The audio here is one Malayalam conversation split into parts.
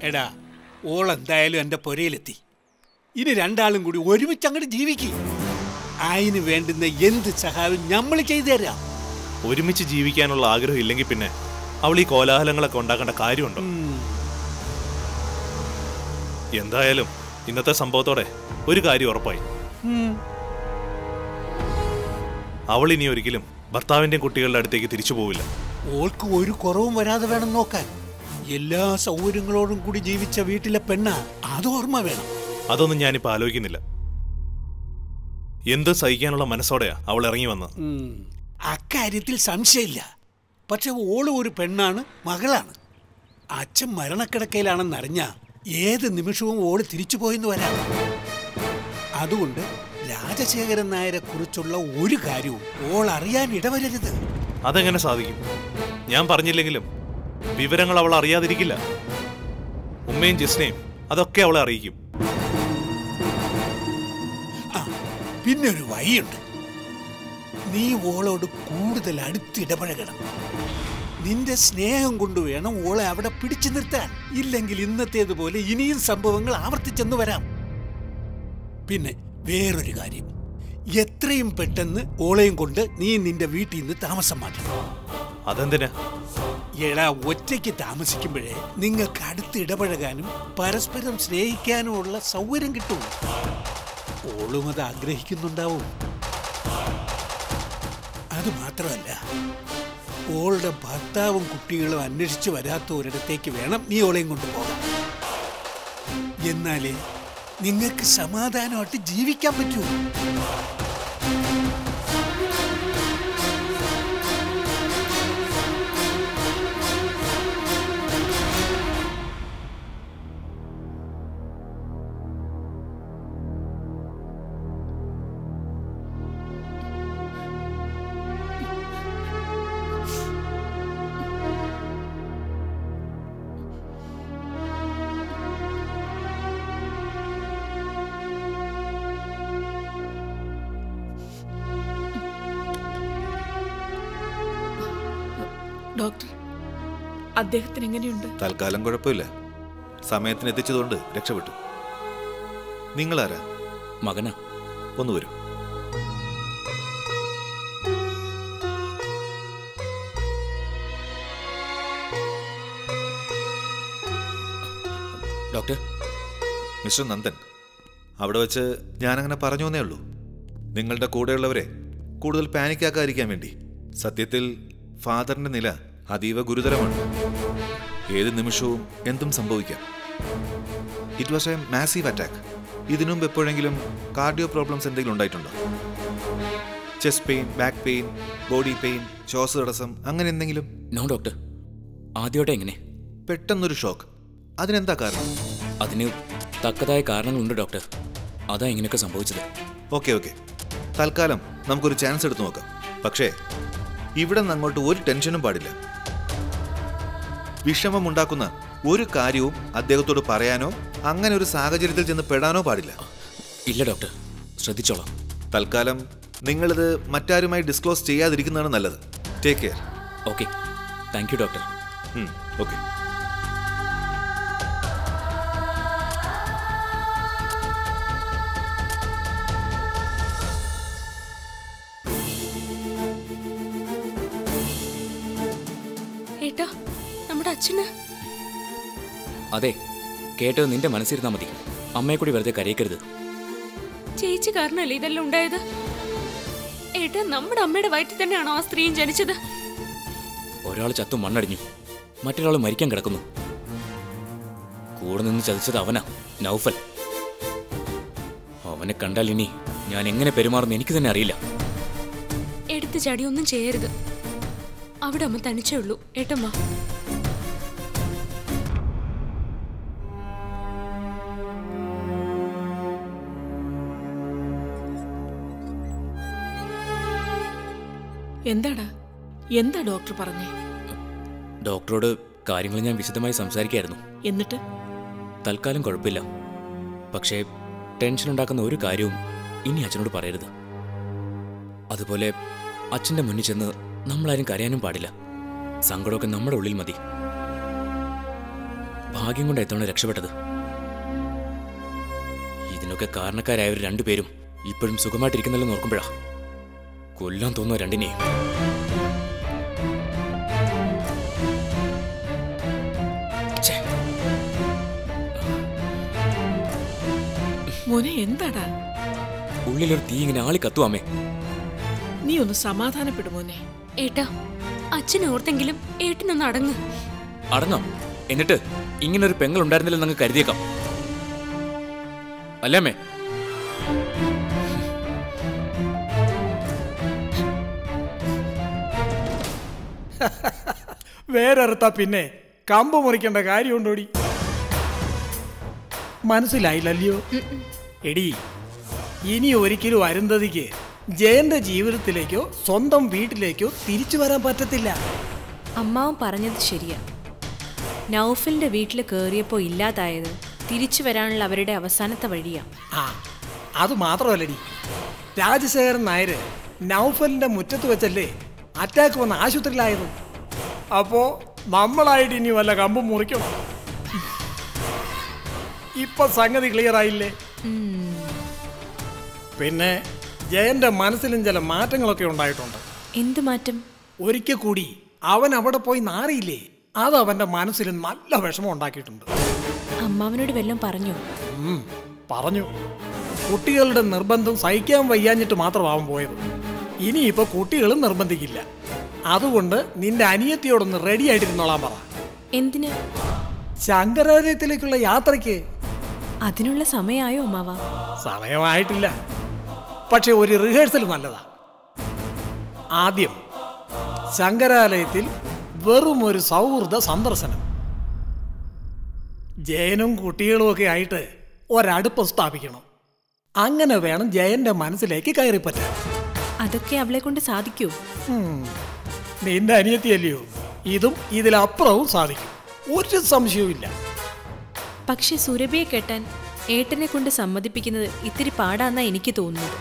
എടാ ഓൾ എന്തായാലും എൻ്റെ പുരയിലെത്തി ഇനി രണ്ടാളും കൂടി ഒരുമിച്ച് അങ്ങോട്ട് ജീവിക്കും അതിന് വേണ്ടുന്ന എന്ത് സഹായം നമ്മൾ ചെയ്തു തരാം ഒരുമിച്ച് ജീവിക്കാനുള്ള ആഗ്രഹം ഇല്ലെങ്കിൽ പിന്നെ അവൾ ഈ കോലാഹലങ്ങളൊക്കെ ഉണ്ടാക്കേണ്ട കാര്യമുണ്ടോ ഉം. എന്തായാലും ഇന്നത്തെ സംഭവത്തോടെ ഒരു കാര്യം ഉറപ്പായി ഉം. അവൾ ഇനി ഒരിക്കലും ഭർത്താവിന്റെയും കുട്ടികളുടെ അടുത്തേക്ക് തിരിച്ചു പോവില്ല ഓൾക്ക് ഒരു കുറവും വരാതെ വേണം നോക്കാൻ എല്ലാ സൗകര്യങ്ങളോടും കൂടി ജീവിച്ച വീട്ടിലെ പെണ്ണ അത് ഓർമ്മ വേണം അതൊന്നും ഞാനിപ്പോൾ ആലോചിക്കുന്നില്ല എന്ത് സഹിക്കാനുള്ള മനസ്സോടെയാ അവൾ ഇറങ്ങി വന്നത് ഉം. അക്കാര്യത്തിൽ സംശയമില്ല പക്ഷെ ഓള് ഒരു പെണ്ണാണ് മകളാണ് അച്ഛൻ മരണക്കിടക്കയിലാണെന്നറിഞ്ഞ ഏത് നിമിഷവും ഓള് തിരിച്ചു പോയെന്ന് വരാം അതുകൊണ്ട് രാജശേഖരൻ നായരെ കുറിച്ചുള്ള ഒരു കാര്യവും ഓൾ അറിയാൻ ഇടവരരുത് അതെങ്ങനെ സാധിക്കും ഞാൻ പറഞ്ഞില്ലെങ്കിലും വിവരങ്ങൾ അവൾ അറിയാതിരിക്കില്ല ഉമ്മയും ജിസ്നയും അതൊക്കെ അവളെ അറിയിക്കും ആ പിന്നെ ഒരു വഴിയുണ്ട് നീ ഓളോട് കൂടുതൽ അടുത്തിടപഴകണം നിന്റെ സ്നേഹം കൊണ്ട് വേണം ഓളെ അവിടെ പിടിച്ചു നിർത്താൻ ഇല്ലെങ്കിൽ ഇന്നത്തേതുപോലെ ഇനിയും സംഭവങ്ങൾ ആവർത്തിച്ചെന്ന് വരാം പിന്നെ വേറൊരു കാര്യം എത്രയും പെട്ടെന്ന് ഓളെയും കൊണ്ട് നീ നിന്റെ വീട്ടിൽ നിന്ന് താമസം മാറ്റണം അതെന്തിനാ എടാ ഒറ്റയ്ക്ക് താമസിക്കുമ്പോഴേ നിങ്ങൾക്ക് അടുത്ത് ഇടപഴകാനും പരസ്പരം സ്നേഹിക്കാനും ഉള്ള സൗകര്യം കിട്ടും ഓളും അത് ആഗ്രഹിക്കുന്നുണ്ടാവും അത് മാത്രമല്ല ഓളുടെ ഭർത്താവും കുട്ടികളും അന്വേഷിച്ച് വരാത്ത ഒരിടത്തേക്ക് വേണം നീ ഓളെയും കൊണ്ടുപോകാൻ എന്നാലേ നിങ്ങൾക്ക് സമാധാനമായിട്ട് ജീവിക്കാൻ പറ്റൂ ഡോക്ടർ അദ്ദേഹത്തിന് എങ്ങനെയുണ്ട് തൽക്കാലം കുഴപ്പമില്ല സമയത്തിന് എത്തിച്ചതുകൊണ്ട് രക്ഷപ്പെട്ടു നിങ്ങളാരാ മകനാ ഒന്ന് വരൂ ഡോക്ടർ മിസ്റ്റർ നന്ദൻ അവിടെ വെച്ച് ഞാനങ്ങനെ പറഞ്ഞു എന്നേ ഉള്ളൂ നിങ്ങളുടെ കൂടെയുള്ളവരെ കൂടുതൽ പാനിക്കാക്കാതിരിക്കാൻ വേണ്ടി സത്യത്തിൽ ഫാദറിന്റെ നില അതീവ ഗുരുതരമാണ് ഏത് നിമിഷവും എന്തും സംഭവിക്കാം it was a massive attack ഇതിനു മുമ്പ് എപ്പോഴെങ്കിലും കാർഡിയോ പ്രോബ്ലംസ് എന്തെങ്കിലും ഉണ്ടായിട്ടുണ്ടോ chest pain back pain body pain ശ്വാസ തടസ്സം അങ്ങനെ എന്തെങ്കിലും നോ ഡോക്ടർ ആദ്യമായിട്ട് എങ്ങനെ പെട്ടെന്നൊരു ഷോക്ക് അതിനെന്താ കാരണം അതിന് തക്കതായ കാരണങ്ങളുണ്ട് ഡോക്ടർ അതാ ഇങ്ങനെയൊക്കെ സംഭവിച്ചത് ഓക്കെ ഓക്കെ തൽക്കാലം നമുക്കൊരു ചാൻസ് എടുത്തു നോക്കാം പക്ഷേ ഇവിടെ നിന്ന് അങ്ങോട്ട് ഒരു ടെൻഷനും പാടില്ല വിഷമമുണ്ടാക്കുന്ന ഒരു കാര്യവും അദ്ദേഹത്തോട് പറയാനോ അങ്ങനെ ഒരു സാഹചര്യത്തിൽ ചെന്ന് പെടാനോ പാടില്ല ഇല്ല ഡോക്ടർ ശ്രദ്ധിച്ചോളാം തൽക്കാലം നിങ്ങളിത് മറ്റാരുമായി ഡിസ്ക്ലോസ് ചെയ്യാതിരിക്കുന്നതാണ് നല്ലത് take care okay thank you doctor okay ഏട്ടാ നമ്മുടെ അച്ഛന് അതെ കേട്ടത് നിന്റെ മനസ്സിരുന്നാ മതി അമ്മയെ കൂടി വെറുതെ കരയിക്കരുത് ചേച്ചി കാരണല്ലേ ഇതെല്ലാം ഉണ്ടായത് ഏട്ടാ നമ്മുടെ അമ്മയുടെ വയറ്റിൽ തന്നെയാണോ ആ സ്ത്രീയും ജനിച്ചത് ഒരാൾ ചത്തു മണ്ണടിഞ്ഞു മറ്റൊരാൾ മരിക്കാൻ കിടക്കുന്നു കൂടെ നിന്ന് ചതിച്ചത് അവനാ നൗഫൽ അവനെ കണ്ടാൽ ഇനി ഞാൻ എങ്ങനെ പെരുമാറുന്നു എനിക്ക് തന്നെ അറിയില്ല എടുത്ത് ചാടി ഒന്നും ചെയ്യരുത് അവിടെ അമ്മ തനിച്ചേ ഉള്ളൂ ഏട്ടമ്മ എന്താടാ എന്താ ഡോക്ടർ പറഞ്ഞേ ഡോക്ടറോട് കാര്യങ്ങൾ ഞാൻ വിശദമായി സംസാരിക്കായിരുന്നു എന്നിട്ട് തൽക്കാലം കുഴപ്പമില്ല പക്ഷേ ടെൻഷൻ ഉണ്ടാക്കുന്ന ഒരു കാര്യവും ഇനി അച്ഛനോട് പറയരുത് അതുപോലെ അച്ഛൻ്റെ മുന്നിൽ ചെന്ന് നമ്മളാരും കരയാനും പാടില്ല സങ്കടമൊക്കെ നമ്മുടെ ഉള്ളിൽ മതി ഭാഗ്യം കൊണ്ട് എത്തവണ രക്ഷപ്പെട്ടത് ഇതിനൊക്കെ കാരണക്കാരായവർ രണ്ടുപേരും ഇപ്പോഴും സുഖമായിട്ടിരിക്കുന്നല്ലോ നോക്കുമ്പോഴാ കൊല്ലാൻ തോന്നുന്ന രണ്ടിനെയും ഛേ, മോനെ എന്താടാ ഉള്ളിലൊരു തീ ഇങ്ങനെ ആളി കത്തുവാമേ നീ ഒന്ന് സമാധാനപ്പെടു മോനെ ഏട്ടാ അച്ഛനെ ഓർത്തെങ്കിലും ഏട്ടനൊന്ന് അടങ്ങ് അടങ്ങാം എന്നിട്ട് ഇങ്ങനെ ഒരു പെങ്ങൾ ഉണ്ടായിരുന്നില്ലെന്ന് അങ്ങ് കരുതിയേക്കാം അല്ലേ വേറെറുത്താ പിന്നെ കമ്പ് മുറിക്കേണ്ട കാര്യമുണ്ടോടി മനസ്സിലായില്ലല്ലയോ എടി ഇനി ഒരിക്കലും അരുന്ധതിക്ക് ജയന്റെ ജീവിതത്തിലേക്കോ സ്വന്തം വീട്ടിലേക്കോ തിരിച്ചു വരാൻ പറ്റത്തില്ല അമ്മാവൻ പറഞ്ഞത് ശരിയാ നൗഫലിന്റെ വീട്ടിൽ കയറിയപ്പോൾ ഇല്ലാതായത് തിരിച്ചു വരാനുള്ള അവരുടെ അവസാനത്തെ വഴിയാ ആ അത് മാത്രമല്ലടി രാജശേഖരൻ നായര് നൗഫലിന്റെ മുറ്റത്ത് വെച്ചല്ലേ അറ്റാക്ക് വന്ന് ആശുപത്രിയിലായത് അപ്പോ നമ്മളായിട്ട് ഇനി വല്ല കമ്പും മുറിക്കണം ഇപ്പൊ സംഗതി ക്ലിയർ ആയില്ലേ പിന്നെ ജയന്റെ മനസ്സിലും ചില മാറ്റങ്ങളൊക്കെ ഉണ്ടായിട്ടുണ്ട് എന്ത് മാറ്റം ഒരിക്കൽ കൂടി അവൻ അവിടെ പോയി നാറിയില്ലേ അത് അവന്റെ മനസ്സിൽ നല്ല വിഷമം ഉണ്ടാക്കിയിട്ടുണ്ട് അമ്മാവനോട് വല്ലതും പറഞ്ഞോ ഉം, പറഞ്ഞു കുട്ടികളുടെ നിർബന്ധം സഹിക്കാൻ വയ്യാഞ്ഞിട്ട് മാത്രമാവും പോയത് ഇനിയിപ്പോ കുട്ടികളും നിർബന്ധിക്കില്ല അതുകൊണ്ട് നിന്റെ അനിയത്തിയോടൊന്ന് റെഡി ആയിട്ടിരുന്നോളാൻ പറ എന്തിന് ശങ്കരാലയത്തിലേക്കുള്ള യാത്രയ്ക്ക് അതിനുള്ള സമയമായോ അമ്മാവ സമയമായിട്ടില്ല പക്ഷെ ഒരു റിഹേഴ്സൽ നല്ലതാ ആദ്യം ശങ്കരാലയത്തിൽ വെറും ഒരു സൗഹൃദ സന്ദർശനം ജയനും കുട്ടികളും ഒക്കെ ആയിട്ട് ഒരടുപ്പം സ്ഥാപിക്കണം അങ്ങനെ വേണം ജയന്റെ മനസ്സിലേക്ക് കയറിപ്പറ്റാൻ അതൊക്കെ അവളെ കൊണ്ട് സാധിക്കൂ ഉം. നിന്റെ അനിയത്തിയല്ലയോ ഇതും ഇതിലപ്പുറവും സാധിക്കും ഒരു സംശയവും പക്ഷെ സുരഭിയെ കെട്ടാൻ ഏട്ടനെ കൊണ്ട് സമ്മതിപ്പിക്കുന്നത് ഇത്തിരി പാടാന്നാ എനിക്ക് തോന്നുന്നത്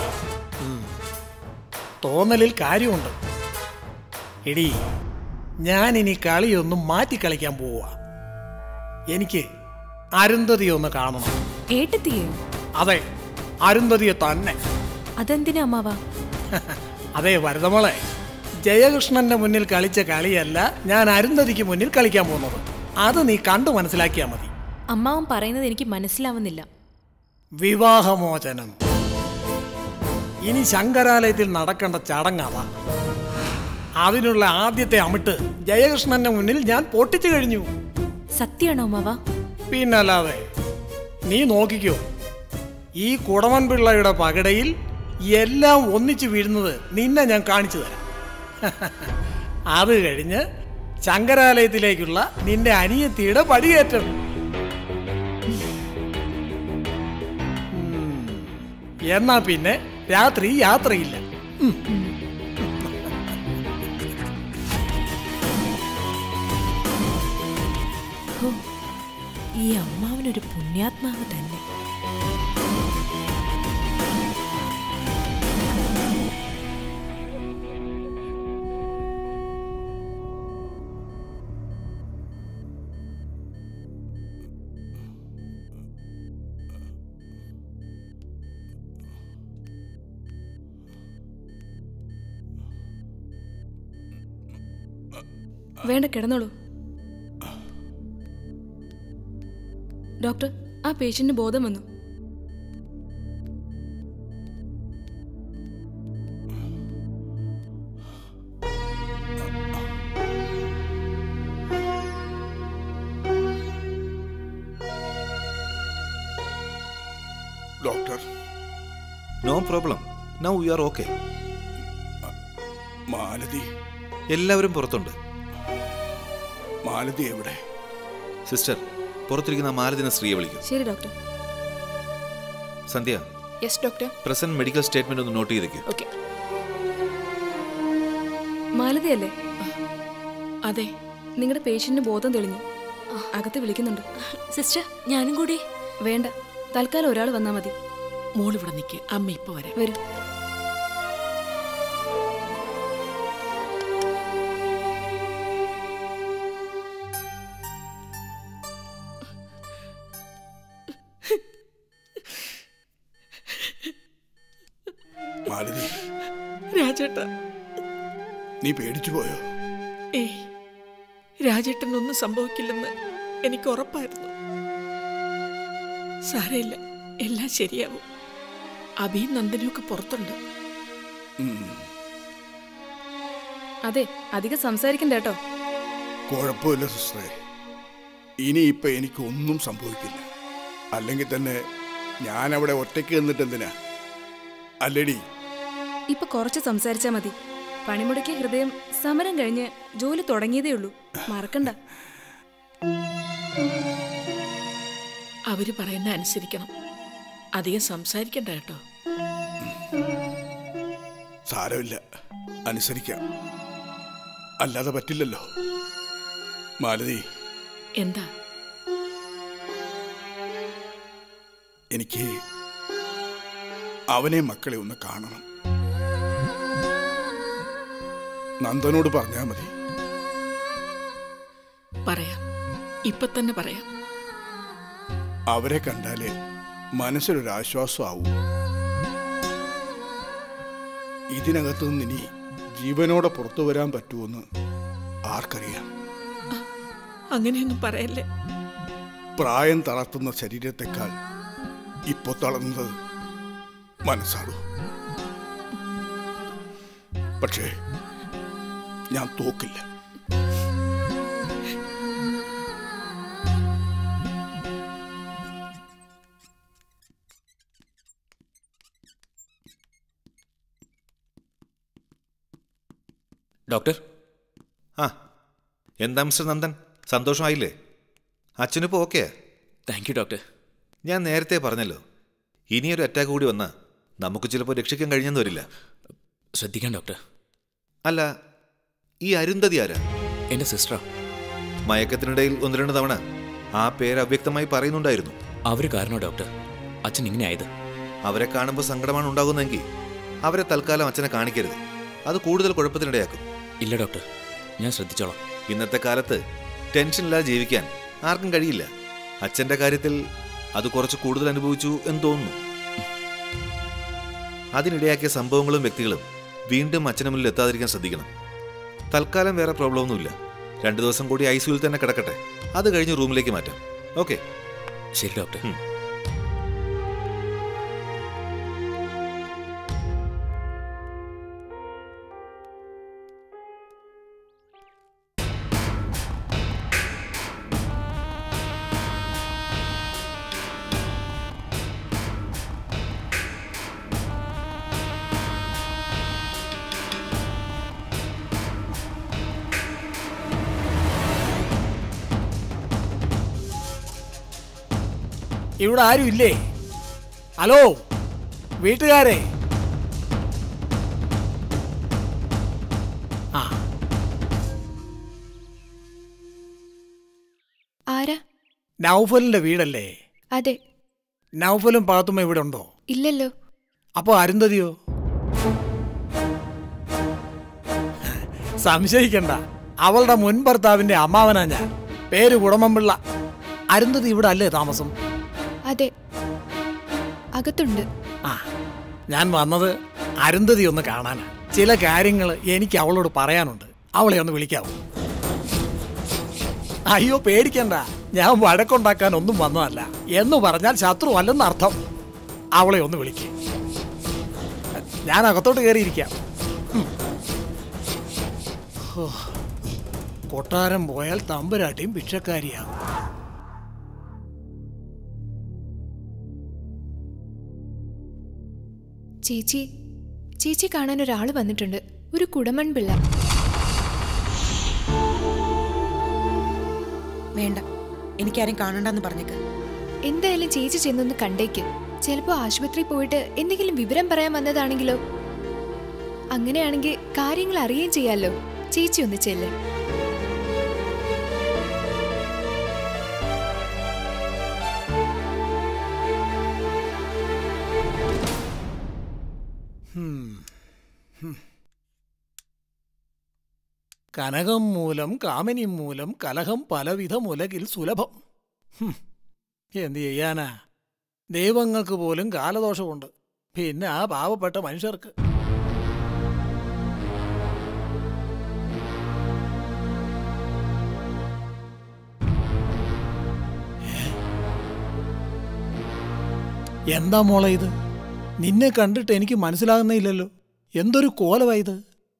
തോന്നലിൽ കാര്യമുണ്ട് എടി ഞാൻ ഇനി കളിയൊന്നും മാറ്റി കളിക്കാൻ പോവുക എനിക്ക് അരുന്ധതി ഒന്ന് കാണണം ഏട്ടത്തിയോ അതെ അരുന്ധതിയെ തന്നെ അതെന്തിനാ അമ്മാവ അതെ വരതമോളെ ജയകൃഷ്ണന്റെ മുന്നിൽ കളിച്ച കളിയല്ല ഞാൻ അരുന്ധതിക്ക് മുന്നിൽ കളിക്കാൻ പോകുന്നത് അത് നീ കണ്ടു മനസ്സിലാക്കിയാൽ മതി അമ്മാവൻ പറയുന്നത് എനിക്ക് മനസ്സിലാവുന്നില്ല വിവാഹമോചനം ഇനി ശങ്കരാലയത്തിൽ നടക്കേണ്ട ചടങ്ങാതാ അതിനുള്ള ആദ്യത്തെ അമിട്ട് ജയകൃഷ്ണന്റെ മുന്നിൽ ഞാൻ പൊട്ടിച്ചു കഴിഞ്ഞു സത്യമാണോ അമ്മാവ പിന്നല്ലാതെ നീ നോക്കിക്കോ ഈ കുടമൻ പിള്ളയുടെ പകടയിൽ എല്ലാം ഒന്നിച്ചു വീഴുന്നത് നിന്നെ ഞാൻ കാണിച്ചു തരാം അത് കഴിഞ്ഞ് ശങ്കരാലയത്തിലേക്കുള്ള നിന്റെ അനിയത്തിയുടെ പടിയേറ്റം ഉം. എന്നാ പിന്നെ രാത്രി യാത്രയില്ല ഉം. ഹോ, ഈ അമ്മാവനൊരു പുണ്യാത്മാവ് തന്നെ വേണ്ട കിടന്നോളൂ ഡോക്ടർ ആ പേഷ്യന്റിന് ബോധം വന്നു doctor no problem now you are okay Malathi എല്ലാവരും പുറത്തുണ്ട് മാലതി എവിടെ സിസ്റ്റർ പുറത്തിരിക്കുന്ന ആ മാലദിന സ്ത്രീയെ വിളിക്കും ശരി doctor Sandhya yes doctor present medical statement ഒന്ന് നോട്ട് ചെയ്തേക്കും ഓക്കെ മാലതിയല്ലേ അതെ നിങ്ങളുടെ പേഷ്യന്റിന് ബോധം തെളിഞ്ഞു അകത്ത് വിളിക്കുന്നുണ്ട് സിസ്റ്റർ ഞാനും കൂടി വേണ്ട തൽക്കാലം ഒരാൾ വന്നാൽ മതി മോളിവിടെ നിൽക്ക് അമ്മ ഇപ്പൊ വരാം വരൂ മാലതി രാജേട്ട നീ പേടിച്ചു പോയോ ഏയ് രാജേട്ടനൊന്നും സംഭവിക്കില്ലെന്ന് എനിക്ക് ഉറപ്പായിരുന്നു സാരമില്ല എല്ലാം ശരിയാവും അഭിയും നന്ദനും ഒക്കെ പുറത്തുണ്ട് ഉം, അതെ അധികം സംസാരിക്കണ്ട കേട്ടോ കുഴപ്പമില്ല സിസ്റ്ററെ ഇനിയിപ്പൊ എനിക്ക് ഒന്നും സംഭവിക്കില്ല അല്ലെങ്കിൽ തന്നെ ഞാൻ അവിടെ ഒറ്റയ്ക്ക് നിന്നിട്ട് എന്തിനാ അല്ലടി ഇപ്പൊ കുറച്ച് സംസാരിച്ചാ മതി പണിമുടക്കിയ ഹൃദയം സമരം കഴിഞ്ഞ് ജോലി തുടങ്ങിയതേ ഉള്ളൂ മറക്കണ്ട അവര് പറയുന്ന അനുസരിക്കണം അധികം സംസാരിക്കണ്ട കേട്ടോ സാരമില്ല അനുസരിക്കാം അല്ലാതെ പറ്റില്ലല്ലോ മാലതി എന്താ എനിക്ക് അവനെ മക്കളെ ഒന്ന് കാണണം നന്ദനോട് പറഞ്ഞാൽ മതി പറയാം ഇപ്പൊ തന്നെ പറയാം അവരെ കണ്ടാലേ മനസ്സിലൊരു ആശ്വാസമാവൂ ഇതിനകത്തു നിന്ന് ഇനി ജീവനോടെ പുറത്തു വരാൻ പറ്റുമെന്ന് ആർക്കറിയാം അങ്ങനെയൊന്നും പറയല്ലേ പ്രായം തളർത്തുന്ന ശരീരത്തെക്കാൾ ഇപ്പൊ തളർന്നത് മനസ്സാടൂ പക്ഷേ ഞാൻ തോക്കില്ല ഡോക്ടർ ആ എന്താ മിസ്റ്റർ നന്ദൻ സന്തോഷമായില്ലേ അച്ഛനിപ്പോൾ ഓക്കെയാ താങ്ക് യു ഡോക്ടർ ഞാൻ നേരത്തെ പറഞ്ഞല്ലോ ഇനിയൊരു അറ്റാക്ക് കൂടി വന്നാൽ നമുക്ക് ചിലപ്പോൾ രക്ഷിക്കാൻ കഴിഞ്ഞെന്ന് വരില്ല ശ്രദ്ധിക്കാം ഡോക്ടർ അല്ല ഈ അരുന്ധതി ആരാ എൻ്റെ സിസ്റ്ററാ മയക്കത്തിനിടയിൽ ഒന്ന് രണ്ട് തവണ ആ പേര് അവ്യക്തമായി പറയുന്നുണ്ടായിരുന്നു അവർ കാരണോ ഡോക്ടർ അച്ഛൻ ഇങ്ങനെ ആയത് അവരെ കാണുമ്പോൾ സങ്കടമാണ് ഉണ്ടാകുന്നതെങ്കിൽ അവരെ തൽക്കാലം അച്ഛനെ കാണിക്കരുത് അത് കൂടുതൽ കുഴപ്പത്തിനിടയാക്കും ഇല്ല ഡോക്ടർ ഞാൻ ശ്രദ്ധിച്ചോളാം ഇന്നത്തെ കാലത്ത് ടെൻഷനില്ലാതെ ജീവിക്കാൻ ആർക്കും കഴിയില്ല അച്ഛന്റെ കാര്യത്തിൽ അത് കുറച്ച് കൂടുതൽ അനുഭവിച്ചു എന്ന് തോന്നുന്നു അതിനിടയാക്കിയ സംഭവങ്ങളും വ്യക്തികളും വീണ്ടും അച്ഛന് മുന്നിൽ എത്താതിരിക്കാൻ ശ്രദ്ധിക്കണം തൽക്കാലം വേറെ പ്രോബ്ലം ഒന്നുമില്ല രണ്ടു ദിവസം കൂടി ഐ സിയുയിൽ തന്നെ കിടക്കട്ടെ അത് കഴിഞ്ഞ് റൂമിലേക്ക് മാറ്റാം ഓക്കെ ശരി ഡോക്ടർ ഇവിടെ ആരും ഇല്ലേ ഹലോ വീട്ടുകാരെ ആ ആരാ നൗഫലിന്റെ വീടല്ലേ അതെ നൗഫലും പാത്തുമ്മ ഇവിടെ ഉണ്ടോ ഇല്ലല്ലോ അപ്പോ അരുന്ധതിയോ സംശയിക്കണ്ട അവളുടെ മുൻ ഭർത്താവിന്റെ അമ്മാവനാ ഞാൻ പേര് കുടമമ്പിള്ള അരുന്ധതി ഇവിടെ അല്ലേ താമസം അതെ അകത്തുണ്ട് ആ ഞാൻ വന്നത് അരുന്ധതി ഒന്ന് കാണാനാ ചില കാര്യങ്ങൾ എനിക്ക് അവളോട് പറയാനുണ്ട് അവളെ ഒന്ന് വിളിക്കാവൂ അയ്യോ പേടിക്കണ്ട ഞാൻ വഴക്കുണ്ടാക്കാൻ ഒന്നും വന്നതല്ല എന്ന് പറഞ്ഞാൽ ശത്രു അല്ലെന്ന് അർത്ഥം അവളെ ഒന്ന് വിളിക്കേ ഞാൻ അകത്തോട്ട് കയറിയിരിക്കാം ഉം. ഹോ. കൊട്ടാരം പോയാൽ തമ്പുരാട്ടിയും ഭിക്ഷക്കാരിയാകും ചേച്ചി ചേച്ചി കാണാൻ ഒരാൾ വന്നിട്ടുണ്ട് ഒരു കുടമൺ പിള്ള വേണ്ട എനിക്കാരും കാണണ്ടെന്ന് പറഞ്ഞേക്ക് എന്തായാലും ചേച്ചി ചെന്നൊന്ന് കണ്ടേക്ക് ചിലപ്പോ ആശുപത്രി പോയിട്ട് എന്തെങ്കിലും വിവരം പറയാൻ വന്നതാണെങ്കിലോ അങ്ങനെയാണെങ്കിൽ കാര്യങ്ങൾ അറിയുകയും ചെയ്യാലോ ചേച്ചി ഒന്ന് ചെല്ല് ഹും. ഹും. കനകം മൂലം കാമിനി മൂലം കലഹം പലവിധ മുലകിൽ സുലഭം ഹും. എന്ത് ചെയ്യാനാ ദൈവങ്ങൾക്ക് പോലും കാലദോഷമുണ്ട് പിന്നെ ആ പാവപ്പെട്ട മനുഷ്യർക്ക് എന്താ മോളെ ഇത് നിന്നെ കണ്ടിട്ട് എനിക്ക് മനസ്സിലാകുന്നില്ലല്ലോ എന്തൊരു കോലവാ ഇത്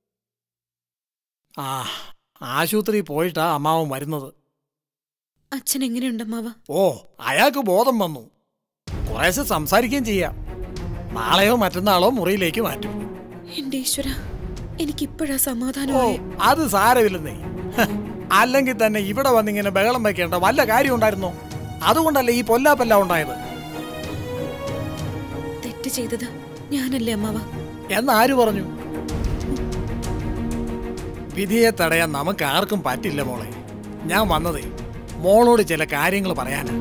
ആ ആശുപത്രി പോയിട്ടാ അമ്മാവൻ വരുന്നത് അച്ഛൻ എങ്ങനെയുണ്ട് അമ്മാവ ഓ അയാൾക്ക് ബോധം വന്നു കുറേശ്ശെ സംസാരിക്കുകയും ചെയ്യാം നാളെയോ മറ്റന്നാളോ മുറിയിലേക്ക് മാറ്റും എന്റെ ഈശ്വര എനിക്കിപ്പോഴാ ഓ സമാധാനമായി അത് സാരമില്ലെന്നേ ഹ, അല്ലെങ്കിൽ തന്നെ ഇവിടെ വന്നിങ്ങനെ ബഹളം വെക്കേണ്ട വല്ല കാര്യം ഉണ്ടായിരുന്നോ അതുകൊണ്ടല്ലേ ഈ പൊല്ലാപ്പെല്ലാം ഉണ്ടായത് തെറ്റ് ചെയ്തത് ഞാനല്ലേ അമ്മാവ എന്നാര് പറഞ്ഞു വിധിയെ തടയാൻ നമുക്ക് ആർക്കും പറ്റില്ല മോളെ ഞാൻ വന്നതേ മോളോട് ചില കാര്യങ്ങൾ പറയാനാ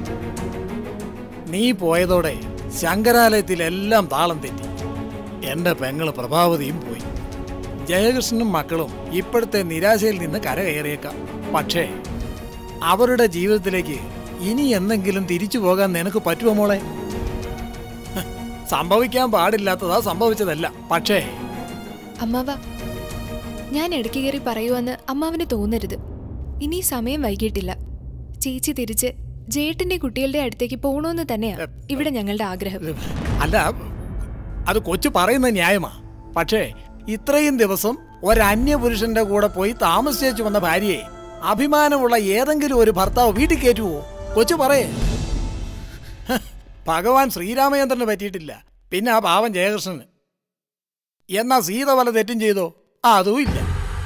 നീ പോയതോടെ ശങ്കരാലയത്തിലെല്ലാം താളം തെറ്റി എന്റെ പെങ്ങള് പ്രഭാവതിയും പോയി ജയകൃഷ്ണനും മക്കളും ഇപ്പോഴത്തെ നിരാശയിൽ നിന്ന് കരകയറിയേക്കാം പക്ഷേ അവരുടെ ജീവിതത്തിലേക്ക് ഇനി എന്തെങ്കിലും തിരിച്ചു പോകാൻ നിനക്ക് പറ്റുമോ മോളെ ഹ്, സംഭവിക്കാൻ പാടില്ലാത്തതാ സംഭവിച്ചതല്ല പക്ഷേ അമ്മാവ ഞാൻ ഇടയ്ക്ക് കയറി പറയുമെന്ന് അമ്മാവന് തോന്നരുത് ഇനി സമയം വൈകിട്ടില്ല ചേച്ചി തിരിച്ച് ജേട്ടന്റെ കുട്ടികളുടെ അടുത്തേക്ക് പോകണമെന്ന് തന്നെയാ ഇവിടെ ഞങ്ങളുടെ ആഗ്രഹം അല്ല അത് കൊച്ചു പറയുന്ന ന്യായമാ പക്ഷേ ഇത്രയും ദിവസം ഒരന്യപുരുഷന്റെ കൂടെ പോയി താമസിച്ചു വന്ന ഭാര്യയെ അഭിമാനമുള്ള ഏതെങ്കിലും ഒരു ഭർത്താവ് വീട്ടിൽ കയറ്റുവോ കൊച്ചു പറയേ ഹ്, ഭഗവാൻ ശ്രീരാമചന്ദ്രന് പറ്റിയിട്ടില്ല പിന്നെ ആ പാവൻ ജയകൃഷ്ണന് എന്നാ സീത വല്ല തെറ്റും ചെയ്തോ ആ അതും ഇല്ല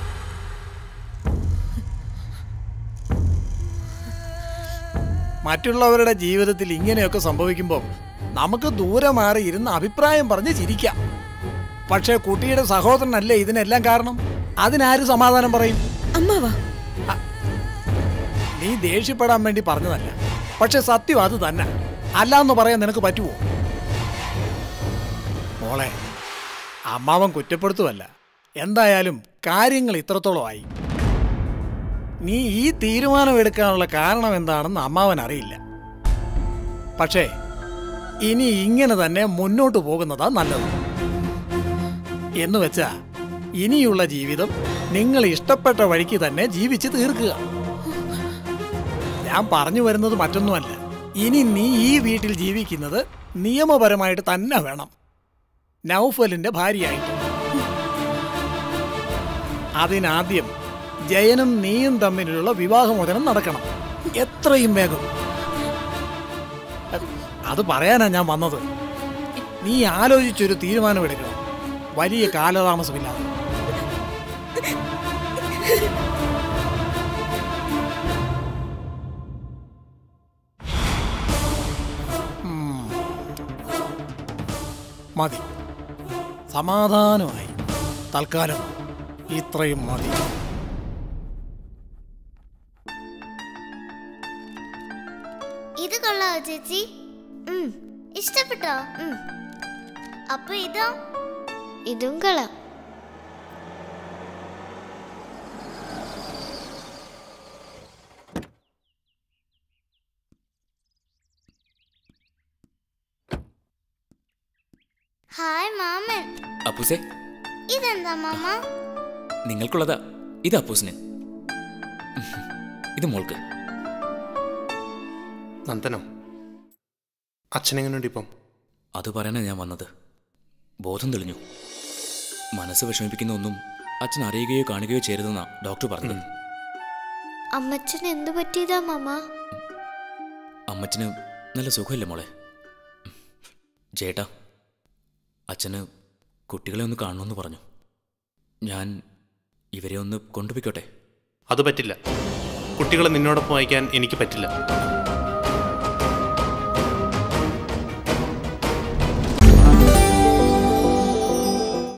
മറ്റുള്ളവരുടെ ജീവിതത്തിൽ ഇങ്ങനെയൊക്കെ സംഭവിക്കുമ്പോൾ നമുക്ക് ദൂരെ മാറി ഇരുന്ന് അഭിപ്രായം പറഞ്ഞ് ചിരിക്കാം പക്ഷേ കുട്ടിയുടെ സഹോദരനല്ലേ ഇതിനെല്ലാം കാരണം അതിനാര് സമാധാനം പറയും അമ്മാവാ നീ ദേഷ്യപ്പെടാൻ വേണ്ടി പറഞ്ഞതല്ല പക്ഷെ സത്യം അത് തന്നെ അല്ലാന്ന് പറയാൻ നിനക്ക് പറ്റുമോ മോളെ അമ്മാവൻ കുറ്റപ്പെടുത്തുമല്ല എന്തായാലും കാര്യങ്ങൾ ഇത്രത്തോളമായി നീ ഈ തീരുമാനം എടുക്കാനുള്ള കാരണം എന്താണെന്ന് അമ്മാവൻ അറിയില്ല പക്ഷേ ഇനി ഇങ്ങനെ തന്നെ മുന്നോട്ട് പോകുന്നതാ നല്ലത് എന്ന് വെച്ചാ ഇനിയുള്ള ജീവിതം നിങ്ങൾ ഇഷ്ടപ്പെട്ട വഴിക്ക് തന്നെ ജീവിച്ച് തീർക്കുക ഞാൻ പറഞ്ഞു വരുന്നത് മറ്റൊന്നുമല്ല ഇനി നീ ഈ വീട്ടിൽ ജീവിക്കുന്നത് നിയമപരമായിട്ട് തന്നെ വേണം നൗഫലിന്റെ ഭാര്യയായിട്ട് അതിനാദ്യം ജയനും നീയും തമ്മിലുള്ള വിവാഹമോചനം നടക്കണം എത്രയും വേഗം അത് പറയാനാ ഞാൻ വന്നത് നീ ആലോചിച്ചൊരു തീരുമാനമെടുക്കണം വലിയ കാലതാമസമില്ലാതെ ഉം. മതി സമാധാനമായി തൽക്കാലം ഇത്രയും മതി ഇത് കൊള്ളാവോ ചേച്ചി ഉം. ഇഷ്ടപ്പെട്ടോ ഉം. അപ്പൊ ഇതോ ഇതും കൊള്ളാം ഹായ് മാമൻ അപ്പൂസേ ഇതെന്താ മാമ നിങ്ങൾക്കുള്ളതാ ഇത് അപ്പൂസിന് ഇത് മോൾക്ക് നന്ദനോ അച്ഛനെങ്ങനെയുണ്ട് ഇപ്പം അത് പറയാനാ ഞാൻ വന്നത് ബോധം തെളിഞ്ഞു മനസ്സ് വിഷമിപ്പിക്കുന്ന ഒന്നും അച്ഛൻ അറിയുകയോ കാണുകയോ ചെയ്യരുതെന്നാ ഡോക്ടർ പറഞ്ഞത് അമ്മച്ചൻ എന്തു പറ്റിയതാ മാമ അമ്മച്ചന് നല്ല സുഖമില്ല മോളെ ചേട്ടാ അച്ഛന് കുട്ടികളെ ഒന്ന് കാണണമെന്ന് പറഞ്ഞു ഞാൻ ഇവരെ ഒന്ന് കൊണ്ടുപോയിക്കോട്ടെ അത് പറ്റില്ല കുട്ടികളെ നിന്നോടൊപ്പം അയക്കാൻ എനിക്ക് പറ്റില്ല